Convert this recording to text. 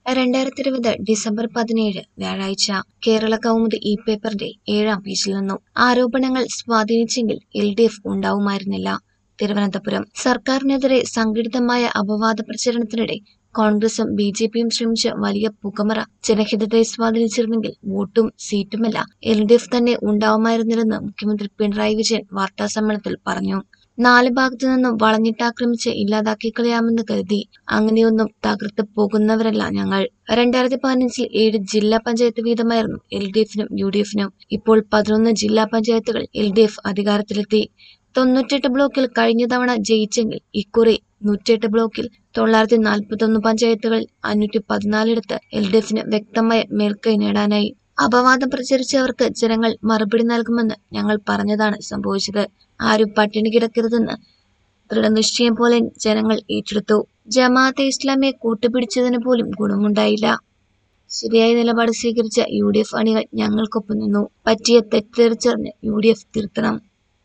രണ്ടായിരത്തി ഇരുപത് ഡിസംബർ പതിനേഴ് വ്യാഴാഴ്ച കേരള കൗമുദി ഇ പേപ്പറിന്റെ ഏഴാം പേജിൽ നിന്നും ആരോപണങ്ങൾ സ്വാധീനിച്ചെങ്കിൽ എൽ ഡി എഫ് ഉണ്ടാവുമായിരുന്നില്ല തിരുവനന്തപുരം സർക്കാരിനെതിരെ സംഘടിതമായ അപവാദ പ്രചരണത്തിനിടെ കോൺഗ്രസും ബി ജെ പിയും ശ്രമിച്ച വലിയ പുകമറ ജനഹിതത്തെ സ്വാധീനിച്ചിരുന്നെങ്കിൽ വോട്ടും സീറ്റുമല്ല എൽ ഡി എഫ് തന്നെ ഉണ്ടാവുമായിരുന്നില്ലെന്ന് മുഖ്യമന്ത്രി പിണറായി വിജയൻ വാർത്താസമ്മേളനത്തിൽ പറഞ്ഞു നാല് ഭാഗത്തു നിന്നും വളഞ്ഞിട്ടാക്രമിച്ച് ഇല്ലാതാക്കി കളയാമെന്ന് കരുതി അങ്ങനെയൊന്നും തകർത്ത് പോകുന്നവരല്ല ഞങ്ങൾ രണ്ടായിരത്തി പതിനഞ്ചിൽ ഏഴ് ജില്ലാ പഞ്ചായത്ത് വീതമായിരുന്നു എൽ ഡി എഫിനും യു ഡി എഫിനും ഇപ്പോൾ പതിനൊന്ന് ജില്ലാ പഞ്ചായത്തുകൾ എൽ ഡി എഫ് അധികാരത്തിലെത്തി തൊണ്ണൂറ്റെട്ട് ബ്ലോക്കിൽ കഴിഞ്ഞ തവണ ജയിച്ചെങ്കിൽ ഇക്കുറി നൂറ്റെട്ട് ബ്ലോക്കിൽ തൊള്ളായിരത്തി നാൽപ്പത്തൊന്ന് പഞ്ചായത്തുകളിൽ അഞ്ഞൂറ്റി പതിനാലിടത്ത് എൽ ഡി എഫിന് വ്യക്തമായ മേൽക്കൈ നേടാനായി അപവാദം പ്രചരിച്ചവർക്ക് ജനങ്ങൾ മറുപടി നൽകുമെന്ന് ഞങ്ങൾ പറഞ്ഞതാണ് സംഭവിച്ചത് ആരും പട്ടിണി കിടക്കരുതെന്ന് ദൃഢനിശ്ചയം പോലെ ജനങ്ങൾ ഏറ്റെടുത്തു ജമാഅത്തെ ഇസ്ലാമിയെ കൂട്ടുപിടിച്ചതിന് പോലും ഗുണമുണ്ടായില്ല ശരിയായ നിലപാട് സ്വീകരിച്ച യു ഡി എഫ് അണികൾ ഞങ്ങൾക്കൊപ്പം നിന്നു പറ്റിയ തെറ്റിദ്ധരിച്ചറിഞ്ഞ് യു ഡി എഫ് തിരുത്തണം